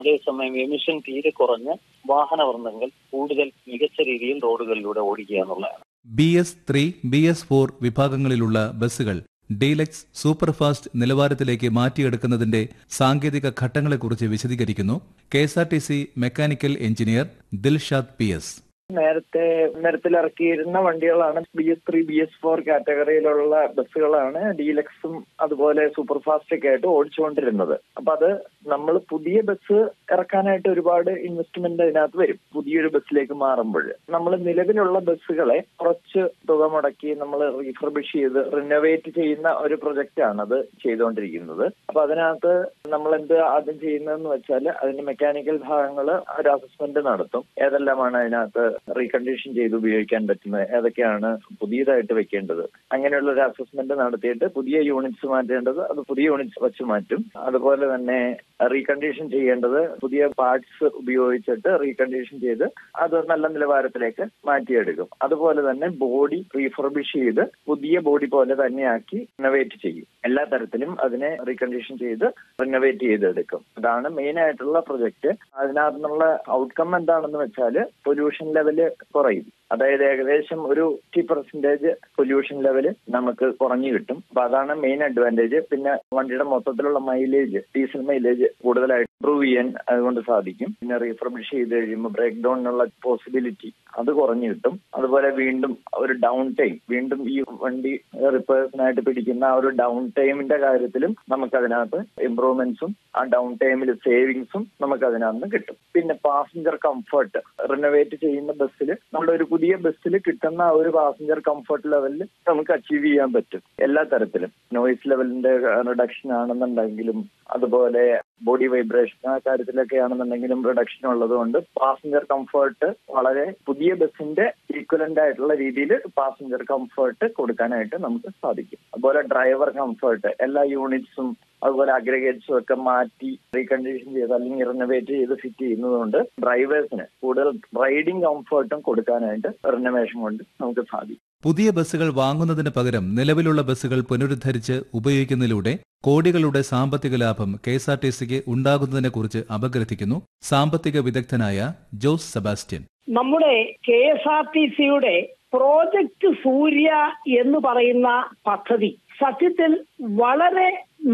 അതേസമയം എമിഷൻ തീരെ കുറഞ്ഞ വാഹനവൃന്ദങ്ങൾ കൂടുതൽ മികച്ച രീതിയിൽ റോഡുകളിലൂടെ ഓടിക്കുക എന്നുള്ളതാണ് B S three B S four വിഭാഗങ്ങളിലുള്ള ബസ്സുകൾ ഡീലക്സ് സൂപ്പർഫാസ്റ്റ് നിലവാരത്തിലേക്ക് മാറ്റിയെടുക്കുന്നതിന്റെ സാങ്കേതിക ഘട്ടങ്ങളെക്കുറിച്ച് വിശദീകരിക്കുന്നു K S R T C mechanical engineer Dilshad P S നേരത്തെ നിരത്തിലിറക്കിയിരുന്ന വണ്ടികളാണ് B S three B S four കാറ്റഗറിയിലുള്ള ബസ്സുകളാണ് ഡീലക്സും അതുപോലെ സൂപ്പർ ഫാസ്റ്റ് ഒക്കെ ആയിട്ട് ഓടിച്ചുകൊണ്ടിരുന്നത് അപ്പൊ അത് നമ്മൾ പുതിയ ബസ് ഇറക്കാനായിട്ട് ഒരുപാട് ഇൻവെസ്റ്റ്മെന്റ് അതിനകത്ത് വരും പുതിയൊരു ബസ്സിലേക്ക് മാറുമ്പോൾ നമ്മൾ നിലവിലുള്ള ബസ്സുകളെ കുറച്ച് തുക മുടക്കി നമ്മൾ റീഫർബിഷ് ചെയ്ത് റിനോവേറ്റ് ചെയ്യുന്ന ഒരു പ്രൊജക്റ്റ് ആണ് അത് ചെയ്തുകൊണ്ടിരിക്കുന്നത് അപ്പൊ അതിനകത്ത് നമ്മൾ എന്ത് ആദ്യം ചെയ്യുന്നതെന്ന് വെച്ചാൽ അതിന്റെ മെക്കാനിക്കൽ ഭാഗങ്ങൾ ഒരു അസസ്മെന്റ് നടത്തും ഏതെല്ലാമാണ് അതിനകത്ത് റീകണ്ടീഷൻ ചെയ്ത് ഉപയോഗിക്കാൻ പറ്റുന്നത് ഏതൊക്കെയാണ് പുതിയതായിട്ട് വെക്കേണ്ടത് അങ്ങനെയുള്ള ഒരു അസസ്മെന്റ് നടത്തിയിട്ട് പുതിയ യൂണിറ്റ്സ് മാറ്റേണ്ടത് അത് പുതിയ യൂണിറ്റ്സ് വെച്ച് മാറ്റും അതുപോലെ തന്നെ റീകണ്ടീഷൻ ചെയ്യേണ്ടത് പുതിയ പാർട്സ് ഉപയോഗിച്ചിട്ട് റീകണ്ടീഷൻ ചെയ്ത് അത് നല്ല നിലവാരത്തിലേക്ക് മാറ്റിയെടുക്കും അതുപോലെ തന്നെ ബോഡി റീഫർബിഷ് ചെയ്ത് പുതിയ ബോഡി പോലെ തന്നെയാക്കി റിനോവേറ്റ് ചെയ്യും എല്ലാ തരത്തിലും അതിനെ റീകണ്ടീഷൻ ചെയ്ത് റിനോവേറ്റ് ചെയ്തെടുക്കും അതാണ് മെയിൻ ആയിട്ടുള്ള പ്രൊജക്ട് അതിനകത്ത് നിന്നുള്ള ഔട്ട്കം എന്താണെന്ന് വെച്ചാൽ പൊല്യൂഷൻ ലെവല് കുറയും അതായത് ഏകദേശം ഒരു ഫിഫ്റ്റി പെർസെന്റേജ് പൊല്യൂഷൻ ലെവല് നമുക്ക് കുറഞ്ഞു കിട്ടും അപ്പൊ അതാണ് മെയിൻ അഡ്വാൻറ്റേജ് പിന്നെ വണ്ടിയുടെ മൊത്തത്തിലുള്ള മൈലേജ് ഡീസൽ മൈലേജ് കൂടുതലായിട്ട് ഇംപ്രൂവ് ചെയ്യാൻ അതുകൊണ്ട് സാധിക്കും പിന്നെ റീഫർബിഷ് ചെയ്ത് കഴിയുമ്പോൾ ബ്രേക്ക് ഡൗണിനുള്ള പോസിബിലിറ്റി അത് കുറഞ്ഞു കിട്ടും അതുപോലെ വീണ്ടും ഒരു ഡൗൺ ടൈം വീണ്ടും ഈ വണ്ടി റിപ്പയർസിനായിട്ട് പിടിക്കുന്ന ആ ഒരു ഡൗൺ ടൈമിന്റെ കാര്യത്തിലും നമുക്ക് അതിനകത്ത് ഇംപ്രൂവ്മെന്റ്സും ആ ഡൗൺ ടൈമിൽ സേവിങ്സും നമുക്ക് അതിനകത്ത് കിട്ടും പിന്നെ പാസഞ്ചർ കംഫർട്ട് റിനോവേറ്റ് ചെയ്യുന്ന ബസ്സിൽ നമ്മുടെ ഒരു പുതിയ ബസ്സിൽ കിട്ടുന്ന ആ ഒരു പാസഞ്ചർ കംഫർട്ട് ലെവലിൽ നമുക്ക് അച്ചീവ് ചെയ്യാൻ പറ്റും എല്ലാ തരത്തിലും നോയിസ് ലെവലിന്റെ റിഡക്ഷൻ ആണെന്നുണ്ടെങ്കിലും അതുപോലെ ബോഡി വൈബ്രേഷൻ ആ കാര്യത്തിലൊക്കെ ആണെന്നുണ്ടെങ്കിലും റിഡക്ഷൻ ഉള്ളതുകൊണ്ട് പാസഞ്ചർ കംഫർട്ട് വളരെ പുതിയ ബസ്സിന്റെ ഈക്വലന്റ് ആയിട്ടുള്ള രീതിയിൽ പാസഞ്ചർ കംഫർട്ട് കൊടുക്കാനായിട്ട് നമുക്ക് സാധിക്കും അതുപോലെ ഡ്രൈവർ കംഫർട്ട് എല്ലാ യൂണിറ്റ്സും അതുപോലെ അഗ്രഗേറ്റ്സും ഒക്കെ മാറ്റി റീകണ്ടീഷൻ ചെയ്ത് അല്ലെങ്കിൽ റിനോവേറ്റ് ചെയ്ത് ഫിറ്റ് ചെയ്യുന്നതുകൊണ്ട് ഡ്രൈവേഴ്സിന് കൂടുതൽ റൈഡിംഗ് കംഫർട്ടും കൊടുക്കാനായിട്ട് റിനോവേഷൻ കൊണ്ട് നമുക്ക് സാധിക്കും പുതിയ ബസ്സുകൾ വാങ്ങുന്നതിന് പകരം നിലവിലുള്ള ബസ്സുകൾ പുനരുദ്ധരിച്ച് ഉപയോഗിക്കുന്നതിലൂടെ കോടികളുടെ സാമ്പത്തിക ലാഭം കെ എസ് ആർ ടി സിക്ക് ഉണ്ടാകുന്നതിനെക്കുറിച്ച് അപഗ്രഥിക്കുന്നു സാമ്പത്തിക വിദഗ്ധനായ ജോസ് സെബാസ്റ്റ്യൻ നമ്മുടെ കെ എസ് ആർ ടി സിയുടെ പ്രോജക്ട് സൂര്യ എന്ന് പറയുന്ന പദ്ധതി സത്യത്തിൽ വളരെ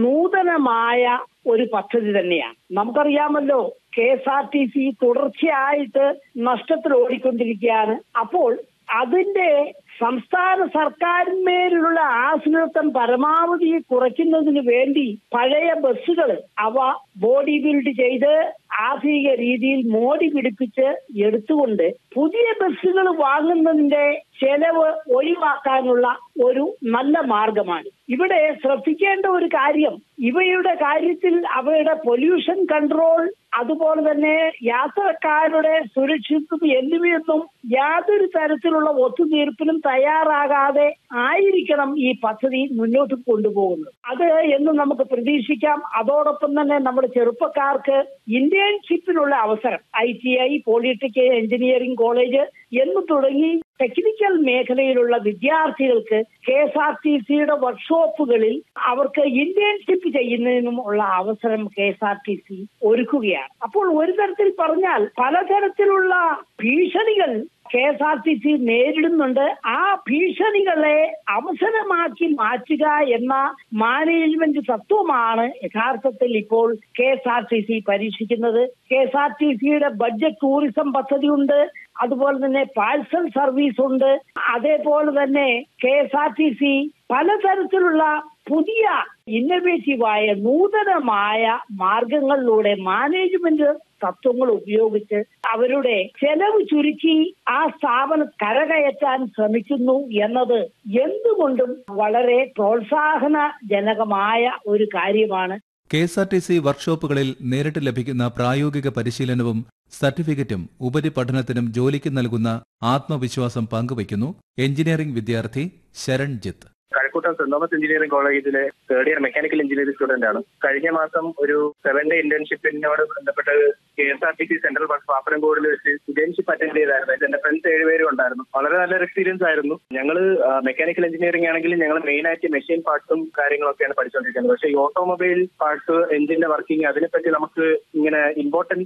നൂതനമായ ഒരു പദ്ധതി തന്നെയാണ് നമുക്കറിയാമല്ലോ K S R T C തുടർച്ചയായിട്ട് നഷ്ടത്തിൽ ഓടിക്കൊണ്ടിരിക്കുകയാണ് അപ്പോൾ അതിന്റെ സംസ്ഥാന സർക്കാരിന്മേലുള്ള ആശ്രിതത്വം പരമാവധി കുറയ്ക്കുന്നതിന് വേണ്ടി പഴയ ബസ്സുകൾ അവ ബോഡി ബിൽഡ് ചെയ്ത് ആധുനിക രീതിയിൽ മോടി പിടിപ്പിച്ച് എടുത്തുകൊണ്ട് പുതിയ ബസ്സുകൾ വാങ്ങുന്നതിന്റെ ചെലവ് ഒഴിവാക്കാനുള്ള ഒരു നല്ല മാർഗമാണ് ഇവിടെ ശ്രദ്ധിക്കേണ്ട ഒരു കാര്യം ഇവയുടെ കാര്യത്തിൽ അവയുടെ പൊല്യൂഷൻ കൺട്രോൾ അതുപോലെ തന്നെ യാത്രക്കാരുടെ സുരക്ഷിതത്വം എന്നിവയൊന്നും യാതൊരു തരത്തിലുള്ള ഒത്തുതീർപ്പിനും തയ്യാറാകാതെ ആയിരിക്കണം ഈ പദ്ധതി മുന്നോട്ട് കൊണ്ടുപോകുന്നത് അത് എന്ന് നമുക്ക് പ്രതീക്ഷിക്കാം അതോടൊപ്പം തന്നെ നമ്മുടെ ചെറുപ്പക്കാർക്ക് ഇന്റേൺഷിപ്പിനുള്ള അവസരം I T I polytechnic engineering college എന്ന് തുടങ്ങി ടെക്നിക്കൽ മേഖലയിലുള്ള വിദ്യാർത്ഥികൾക്ക് കെ എസ് ആർ ടി സിയുടെ വർക്ക്ഷോപ്പുകളിൽ അവർക്ക് ഇന്റേൺഷിപ്പ് ചെയ്യുന്നതിനുമുള്ള അവസരം K S R T C ഒരുക്കുകയാണ് അപ്പോൾ ഒരു തരത്തിൽ പറഞ്ഞാൽ പലതരത്തിലുള്ള ഭീഷണികൾ K S R T C നേരിടുന്നുണ്ട് ആ ഭീഷണികളെ അവസരമാക്കി മാറ്റുക എന്ന മാനേജ്മെന്റ് തത്വമാണ് യഥാർത്ഥത്തിൽ ഇപ്പോൾ K S R T C പരീക്ഷിക്കുന്നത് കെ എസ് ആർ ടി സിയുടെ ബഡ്ജറ്റ് ടൂറിസം പദ്ധതി ഉണ്ട് അതുപോലെ തന്നെ പാഴ്സൽ സർവീസ് ഉണ്ട് അതേപോലെ തന്നെ K S R T C പലതരത്തിലുള്ള പുതിയ ഇന്നവേറ്റീവായ നൂതനമായ മാർഗങ്ങളിലൂടെ മാനേജ്മെന്റ് തത്വങ്ങൾ ഉപയോഗിച്ച് അവരുടെ ചെലവ് ചുരുക്കി ആ സ്ഥാപനം കരകയറ്റാൻ ശ്രമിക്കുന്നു എന്നത് എന്തുകൊണ്ടും വളരെ പ്രോത്സാഹനജനകമായ ഒരു കാര്യമാണ് K S R T C വർക്ക്ഷോപ്പുകളിൽ നേരിട്ട് ലഭിക്കുന്ന പ്രായോഗിക പരിശീലനവും സർട്ടിഫിക്കറ്റും ഉപരിപഠനത്തിനും ജോലിക്ക് നൽകുന്ന ആത്മവിശ്വാസം പങ്കുവയ്ക്കുന്നു എഞ്ചിനീയറിംഗ് വിദ്യാർത്ഥി Saranjith Kazhakkoottam saint Thomas engineering കോളേജിലെ third year mechanical engineering student ആണ് കഴിഞ്ഞ മാസം ഒരു സെവൻ ഡേ ഇന്റേൺഷിപ്പിനോട് ബന്ധപ്പെട്ട് K S R T C central bus പാപ്പനംകോടിൽ വെച്ച് ഇന്റേൺഷിപ്പ് അറ്റൻഡ് ചെയ്തായിരുന്നു അതിൽ എന്റെ ഫ്രണ്ട്സ് ഏഴുപേരും ഉണ്ടായിരുന്നു വളരെ നല്ലൊരു എക്സ്പീരിയൻസ് ആയിരുന്നു ഞങ്ങൾ മെക്കാനിക്കൽ എഞ്ചിനീയറിംഗ് ആണെങ്കിൽ ഞങ്ങൾ മെയിൻ ആയിട്ട് മെഷീൻ പാർട്സും കാര്യങ്ങളൊക്കെയാണ് പഠിച്ചുകൊണ്ടിരിക്കുന്നത് പക്ഷേ ഈ ഓട്ടോമൊബൈൽ പാർട്സ് എഞ്ചിന്റെ വർക്കിംഗ് അതിനെപ്പറ്റി നമുക്ക് ഇങ്ങനെ ഇമ്പോർട്ടന്റ്